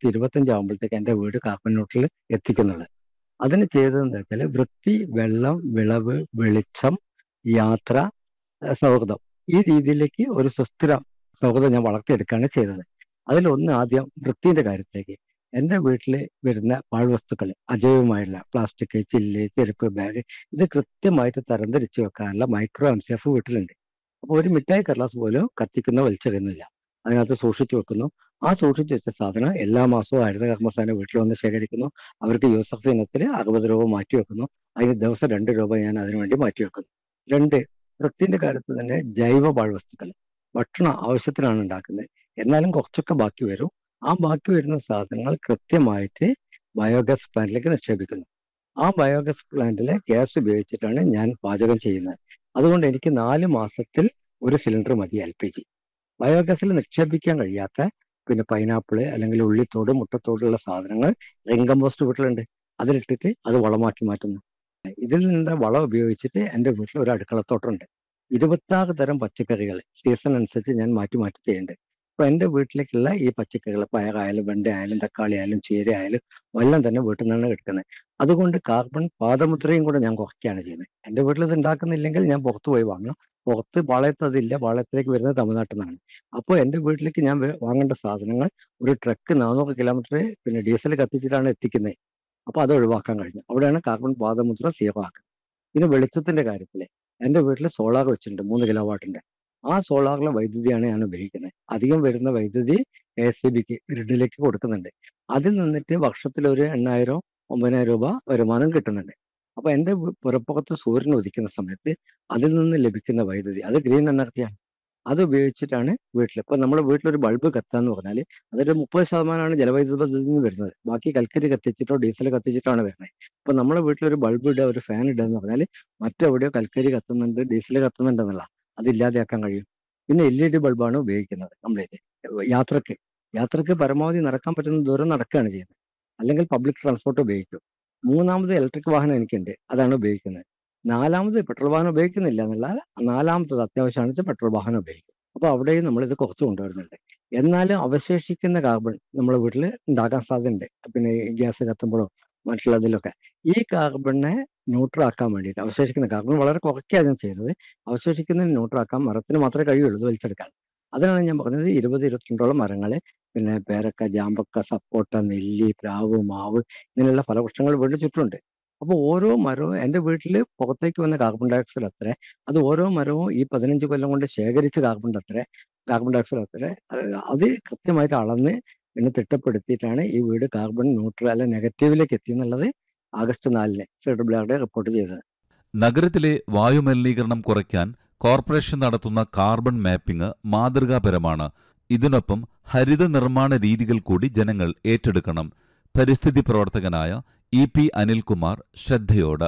രണ്ടായിരത്തി ഇരുപത്തഞ്ച് ആകുമ്പോഴത്തേക്ക് എൻ്റെ വീട് കാർബൺ ന്യൂട്രൽ എത്തിക്കുന്നുള്ളത് അതിന് ചെയ്തതെന്ന് വെച്ചാൽ വൃത്തി വെള്ളം വിളവ് വെളിച്ചം യാത്ര ഏഹ് സൗഹൃദം ഈ രീതിയിലേക്ക് ഒരു സുസ്ഥിര സൗഹൃദം ഞാൻ വളർത്തിയെടുക്കുകയാണ് ചെയ്തത് അതിലൊന്ന് ആദ്യം വൃത്തിന്റെ കാര്യത്തിലേക്ക് എൻ്റെ വീട്ടിൽ വരുന്ന പാഴ്വസ്തുക്കൾ അജൈവമായുള്ള പ്ലാസ്റ്റിക് ചില്ല് ചെരുപ്പ് ബാഗ് ഇത് കൃത്യമായിട്ട് തരംതിരിച്ച് വെക്കാനുള്ള മൈക്രോ എം സി എഫ് വീട്ടിലുണ്ട് അപ്പോൾ ഒരു മിഠായി കടലാസ് പോലും കത്തിക്കുന്ന വലിച്ചെറിയുന്നില്ല അതിനകത്ത് സൂക്ഷിച്ചു വെക്കുന്നു ആ സൂക്ഷിച്ചു വെച്ച സാധനം എല്ലാ മാസവും ഹരിത കർമ്മസേന വീട്ടിൽ വന്ന് ശേഖരിക്കുന്നു അവർക്ക് യൂസഫ് ഇനത്തിൽ അറുപത് രൂപ മാറ്റി വെക്കുന്നു അതിന് ദിവസം രണ്ട് രൂപ ഞാൻ അതിനുവേണ്ടി മാറ്റി വെക്കുന്നു രണ്ട് വൃത്തിന്റെ കാര്യത്തിൽ തന്നെ ജൈവ പാഴ്വസ്തുക്കൾ ഭക്ഷണം ആവശ്യത്തിനാണ് ഉണ്ടാക്കുന്നത് എന്നാലും കുറച്ചൊക്കെ ബാക്കി വരും ആ ബാക്കി വരുന്ന സാധനങ്ങൾ കൃത്യമായിട്ട് ബയോഗ്യാസ് പ്ലാന്റിലേക്ക് നിക്ഷേപിക്കുന്നു ആ ബയോഗ്യാസ് പ്ലാന്റിലെ ഗ്യാസ് ഉപയോഗിച്ചിട്ടാണ് ഞാൻ പാചകം ചെയ്യുന്നത് അതുകൊണ്ട് എനിക്ക് നാല് മാസത്തിൽ ഒരു സിലിണ്ടർ മതി എൽ പി ജി ബയോഗ്യാസിൽ നിക്ഷേപിക്കാൻ കഴിയാത്ത പിന്നെ പൈനാപ്പിള് അല്ലെങ്കിൽ ഉള്ളിത്തോട് മുട്ടത്തോടുള്ള സാധനങ്ങൾ റിംഗ് കമ്പോസ്റ്റ് വീട്ടിലുണ്ട് അതിലിട്ടിട്ട് അത് വളമാക്കി മാറ്റുന്നു ഇതിൽ നിന്ന് വളം ഉപയോഗിച്ചിട്ട് എൻ്റെ വീട്ടിൽ ഒരു അടുക്കളത്തോട്ടമുണ്ട് ഇരുപത്താറ് തരം പച്ചക്കറികൾ സീസൺ അനുസരിച്ച് ഞാൻ മാറ്റി മാറ്റി ചെയ്യുന്നുണ്ട് അപ്പൊ എൻ്റെ വീട്ടിലേക്കുള്ള ഈ പച്ചക്കറികൾ പയറായാലും വെണ്ട ആയാലും തക്കാളി ആയാലും ചീര ആയാലും എല്ലാം തന്നെ വീട്ടിൽ നിന്നാണ് എടുക്കുന്നത് അതുകൊണ്ട് കാർബൺ പാദമുദ്രയും കൂടെ ഞാൻ കുറയ്ക്കുകയാണ് ചെയ്യുന്നത് എൻ്റെ വീട്ടിൽ ഇത് ഉണ്ടാക്കുന്നില്ലെങ്കിൽ ഞാൻ പുറത്ത് പോയി വാങ്ങണം പുറത്ത് പാളയത്ത് അതില്ല പാളയത്തിലേക്ക് വരുന്നത് തമിഴ്നാട്ടിൽ നിന്നാണ് അപ്പോൾ എൻ്റെ വീട്ടിലേക്ക് ഞാൻ വേ- വാങ്ങേണ്ട സാധനങ്ങൾ ഒരു ട്രക്ക് നാനൂറ് കിലോമീറ്റർ പിന്നെ ഡീസൽ കത്തിച്ചിട്ടാണ് എത്തിക്കുന്നത് അപ്പൊ അത് ഒഴിവാക്കാൻ കഴിഞ്ഞു അവിടെയാണ് കാർബൺ പാദമുദ്ര സീറോ ആക്കുന്നത് പിന്നെ വെളിച്ചത്തിന്റെ കാര്യത്തിൽ എൻ്റെ വീട്ടിൽ സോളാർ വെച്ചിട്ടുണ്ട് മൂന്ന് കിലോ വാട്ടിന്റെ ആ സോളാറിലെ വൈദ്യുതിയാണ് ഞാൻ ഉപയോഗിക്കുന്നത് അധികം വരുന്ന വൈദ്യുതി എ സി ബിക്ക് ഗ്രിഡിലേക്ക് കൊടുക്കുന്നുണ്ട് അതിൽ നിന്നിട്ട് വർഷത്തിൽ ഒരു എണ്ണായിരം ഒമ്പതിനായിരം രൂപ വരുമാനം കിട്ടുന്നുണ്ട് അപ്പൊ എൻ്റെ വി- പുറപ്പുറത്ത് സൂര്യൻ ഉദിക്കുന്ന സമയത്ത് അതിൽ നിന്ന് ലഭിക്കുന്ന വൈദ്യുതി അത് ഗ്രീൻ എനർജിയാണ് അത് ഉപയോഗിച്ചിട്ടാണ് വീട്ടിൽ ഇപ്പൊ നമ്മുടെ വീട്ടിലൊരു ബൾബ് കത്താന്ന് പറഞ്ഞാൽ അതൊരു മുപ്പത് ശതമാനമാണ് ജലവൈദ്യുത പദ്ധതിയിൽ നിന്ന് വരുന്നത് ബാക്കി കൽക്കരി കത്തിച്ചിട്ടോ ഡീസൽ കത്തിച്ചിട്ടാണ് വരുന്നത് ഇപ്പൊ നമ്മുടെ വീട്ടിലൊരു ബൾബ് ഇടുക ഒരു ഫാൻ ഇടുക എന്ന് പറഞ്ഞാൽ മറ്റെവിടെയോ കൽക്കരി കത്തുന്നുണ്ട് ഡീസൽ കത്തുന്നുണ്ട് എന്നുള്ള അത് ഇല്ലാതെയാക്കാൻ കഴിയും പിന്നെ എൽ ഇ ഡി ബൾബാണ് ഉപയോഗിക്കുന്നത് കംപ്ലീറ്റ് യാത്രക്ക് യാത്രക്ക് പരമാവധി നടക്കാൻ പറ്റുന്ന ദൂരം നടക്കുകയാണ് ചെയ്യുന്നത് അല്ലെങ്കിൽ പബ്ലിക് ട്രാൻസ്പോർട്ട് ഉപയോഗിക്കും മൂന്നാമത് ഇലക്ട്രിക് വാഹനം എനിക്കുണ്ട് അതാണ് ഉപയോഗിക്കുന്നത് നാലാമത് പെട്രോൾ വാഹനം ഉപയോഗിക്കുന്നില്ല എന്നല്ല നാലാമത്തത് അത്യാവശ്യമാണ് വെച്ചാൽ പെട്രോൾ വാഹനം ഉപയോഗിക്കും അപ്പൊ അവിടെയും നമ്മൾ ഇത് കുറച്ച് കൊണ്ടുവരുന്നുണ്ട് എന്നാലും അവശേഷിക്കുന്ന കാർബൺ നമ്മുടെ വീട്ടിൽ ഉണ്ടാക്കാൻ സാധ്യതയുണ്ട് പിന്നെ ഈ ഗ്യാസ് കത്തുമ്പോഴോ മറ്റുള്ളതിലൊക്കെ ഈ കാർബണിനെ ന്യൂട്രാക്കാൻ വേണ്ടിയിട്ട് അവശേഷിക്കുന്ന കാർബൺ വളരെ കുറയ്ക്കുകയാണ് ഞാൻ ചെയ്തത് അവശേഷിക്കുന്ന ന്യൂട്രാക്കാൻ മരത്തിന് മാത്രമേ കഴിയുള്ളൂ ഇത് വലിച്ചെടുക്കാൻ അതിനാണ് ഞാൻ പറഞ്ഞത് ഇരുപത് ഇരുപത്തിരണ്ടോളം മരങ്ങളെ പിന്നെ പേരക്ക ജാമ്പക്ക സപ്പോട്ട നെല്ലി പ്ലാവ് മാവ് ഇങ്ങനെയുള്ള ഫലവൃക്ഷങ്ങൾ വീടിന് ചുറ്റുമുണ്ട് അപ്പോൾ ഓരോ മരവും എൻ്റെ വീട്ടിൽ പുറത്തേക്ക് വന്ന കാർബൺ ഡൈ ഓക്സൈഡ് അത്ര അത് ഓരോ മരവും ഈ പതിനഞ്ച് കൊല്ലം കൊണ്ട് ശേഖരിച്ച കാർബൺ അത്ര കാർബൺ ഡൈ ഓക്സൈഡ് അത്ര അത് അത് കൃത്യമായിട്ട് അളന്ന് പിന്നെ തിട്ടപ്പെടുത്തിയിട്ടാണ് ഈ വീട് കാർബൺ ന്യൂട്രൽ അല്ല നെഗറ്റീവിലേക്ക് എത്തി എന്നുള്ളത് ആഗസ്റ്റ് നാലിന് സി ഡബ്ല്യു റിപ്പോർട്ട് ചെയ്തത് നഗരത്തിലെ വായുമലിനീകരണം കുറയ്ക്കാൻ കോർപ്പറേഷൻ നടത്തുന്ന കാർബൺ മാപ്പിംഗ് മാതൃകാപരമാണ് ഇതിനൊപ്പം ഹരിത നിർമ്മാണ രീതികൾ കൂടി ജനങ്ങൾ ഏറ്റെടുക്കണം പരിസ്ഥിതി പ്രവർത്തകനായ ഇ പി അനിൽകുമാർ ശ്രദ്ധയോട്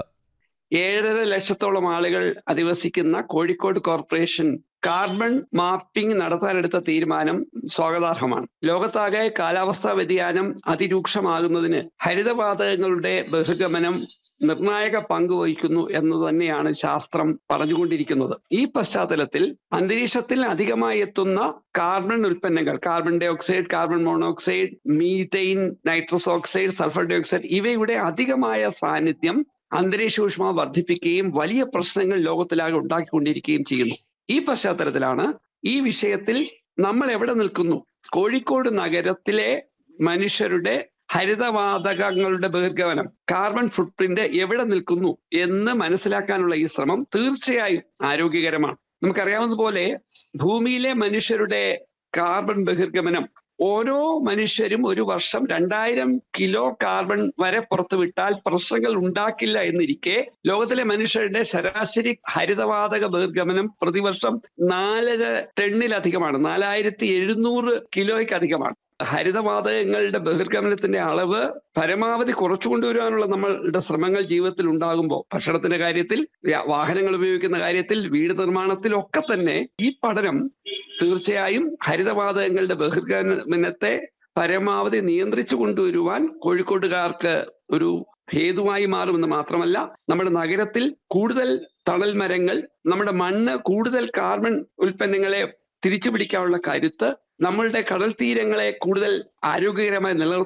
ഏഴര ലക്ഷത്തോളം ആളുകൾ അധിവസിക്കുന്ന കോഴിക്കോട് കോർപ്പറേഷൻ കാർബൺ മാപ്പിംഗ് നടത്താനെടുത്ത തീരുമാനം സ്വാഗതാർഹമാണ് ലോകത്താകെ കാലാവസ്ഥാ വ്യതിയാനം അതിരൂക്ഷമാകുന്നതിന് ഹരിതവാതകങ്ങളുടെ ബഹിർഗമനം നിർണായക പങ്ക് വഹിക്കുന്നു എന്ന് തന്നെയാണ് ശാസ്ത്രം പറഞ്ഞുകൊണ്ടിരിക്കുന്നത് ഈ പശ്ചാത്തലത്തിൽ അന്തരീക്ഷത്തിൽ അധികമായി എത്തുന്ന കാർബൺ ഉൽപ്പന്നങ്ങൾ carbon dioxide carbon monoxide methane nitrous oxide sulphur dioxide ഇവയുടെ അധികമായ സാന്നിധ്യം അന്തരീക്ഷ ഊഷ്മാവ് വർദ്ധിപ്പിക്കുകയും വലിയ പ്രശ്നങ്ങൾ ലോകത്തിലാകെ ഉണ്ടാക്കിക്കൊണ്ടിരിക്കുകയും ചെയ്യുന്നു ഈ പശ്ചാത്തലത്തിലാണ് ഈ വിഷയത്തിൽ നമ്മൾ എവിടെ നിൽക്കുന്നു കോഴിക്കോട് നഗരത്തിലെ മനുഷ്യരുടെ ഹരിതവാതകങ്ങളുടെ ബഹിർഗമനം കാർബൺ ഫുട് പ്രിന്റ് എവിടെ നിൽക്കുന്നു എന്ന് മനസ്സിലാക്കാനുള്ള ഈ ശ്രമം തീർച്ചയായും ആരോഗ്യകരമാണ് നമുക്കറിയാവുന്നതുപോലെ ഭൂമിയിലെ മനുഷ്യരുടെ കാർബൺ ബഹിർഗമനം ഓരോ മനുഷ്യരും ഒരു വർഷം രണ്ടായിരം കിലോ കാർബൺ വരെ പുറത്തുവിട്ടാൽ പ്രശ്നങ്ങൾ ഉണ്ടാക്കില്ല എന്നിരിക്കെ ലോകത്തിലെ മനുഷ്യരുടെ ശരാശരി ഹരിതവാതക ബഹിർഗമനം പ്രതിവർഷം നാലര ടണ്ണിലധികമാണ് നാലായിരത്തി എഴുന്നൂറ് കിലോയ്ക്ക് അധികമാണ് ഹരിതവാതകങ്ങളുടെ ബഹിർഗമനത്തിന്റെ അളവ് പരമാവധി കുറച്ചു കൊണ്ടുവരാനുള്ള നമ്മളുടെ ശ്രമങ്ങൾ ജീവിതത്തിൽ ഉണ്ടാകുമ്പോൾ ഭക്ഷണത്തിന്റെ കാര്യത്തിൽ വ്യ- വാഹനങ്ങൾ ഉപയോഗിക്കുന്ന കാര്യത്തിൽ വീട് നിർമ്മാണത്തിലൊക്കെ തന്നെ ഈ പഠനം തീർച്ചയായും ഹരിതവാതകങ്ങളുടെ ബഹിർഗമനത്തെ പരമാവധി നിയന്ത്രിച്ചു കൊണ്ടുവരുവാൻ കോഴിക്കോട്ടുകാർക്ക് ഒരു ഹേതുവായി മാറുമെന്ന് മാത്രമല്ല നമ്മുടെ നഗരത്തിൽ കൂടുതൽ തണൽ മരങ്ങൾ നമ്മുടെ മണ്ണ് കൂടുതൽ കാർബൺ ഉൽപ്പന്നങ്ങളെ തിരിച്ചു പിടിക്കാനുള്ള കരുത്ത് നമ്മളുടെ കടൽ തീരങ്ങളെ കൂടുതൽ ആരോഗ്യകരമായി നിലനിർത്താൻ